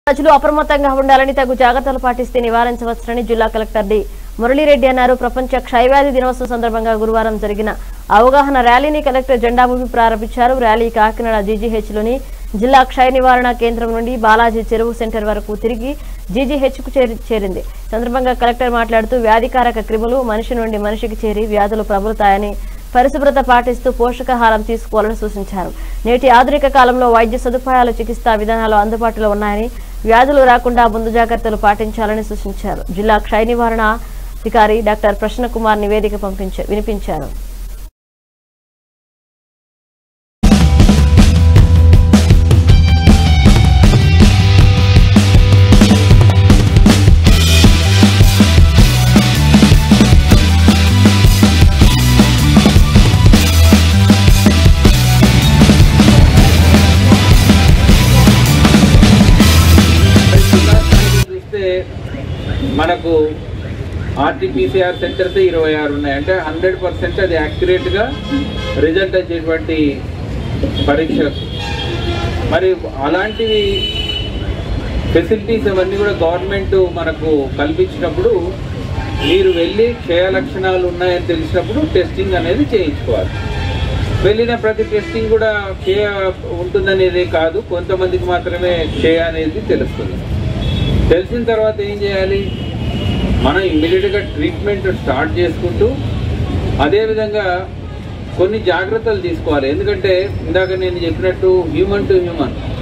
ప్రజలు అప్రమత్తంగా ఉండాలని తగు జాగ్రత్తలు పాటిస్తే నివారించవచ్చునని జిల్లా కలెక్టర్ డి మురళీరెడ్డి అన్నారు ప్రపంచ క్షయవ్యాధి దినోత్సవం సందర్భంగా గురువారం జరిగిన అవగాహన ర్యాలీని కలెక్టర్ జెండా ఊపి ప్రారంభించారు ర్యాలీ కాకినాడ జీజీహెచ్ లోని జిల్లా క్షయ నివారణ కేంద్రం నుండి బాలాజీ చెరువు సెంటర్ వరకు తిరిగి జీజీహెచ్ కు చేరి- చేరింది ఈ సందర్భంగా కలెక్టర్ మాట్లాడుతూ వ్యాధికారక క్రిములు మనిషి నుండి మనిషికి చేరి వ్యాధులు ప్రబలుతాయని పరిశుభ్రత పాటిస్తూ పోషకాహారం తీసుకోవాలని సూచించారు నేటి ఆధునిక కాలంలో వైద్య సదుపాయాలు చికిత్సా విధానాలు అందుబాటులో ఉన్నాయని వ్యాధులు రాకుండా ముందు జాగ్రత్తలు పాటించాలని సూచించారు జిల్లా క్షయ నివారణ అధికారి డాక్టర్ ప్రశ్న కుమార్ నివేదిక పంపించ వినిపించారు జిల్లా స్థాయిలో చూస్తే మనకు ఆర్టీపీసీఆర్ సెంటర్స్ ఇరవై ఆరు ఉన్నాయి అంటే హండ్రెడ్ పర్సెంట్ అది యాక్యురేట్గా రిజల్ట్ వచ్చేటువంటి పరీక్ష మరి అలాంటివి ఫెసిలిటీస్ అవన్నీ కూడా గవర్నమెంట్ మనకు కల్పించినప్పుడు మీరు వెళ్ళి క్షయ లక్షణాలు ఉన్నాయని తెలిసినప్పుడు టెస్టింగ్ అనేది చేయించుకోవాలి వెళ్ళిన ప్రతి టెస్టింగ్ కూడా క్షయ ఉంటుందనేది కాదు కొంతమందికి మాత్రమే క్షయ అనేది తెలుస్తుంది తెలిసిన తర్వాత ఏం చేయాలి మనం ఇమ్మీడియట్గా ట్రీట్మెంట్ స్టార్ట్ చేసుకుంటూ అదేవిధంగా కొన్ని జాగ్రత్తలు తీసుకోవాలి ఎందుకంటే ఇందాక నేను చెప్పినట్టు హ్యూమన్ టు హ్యూమన్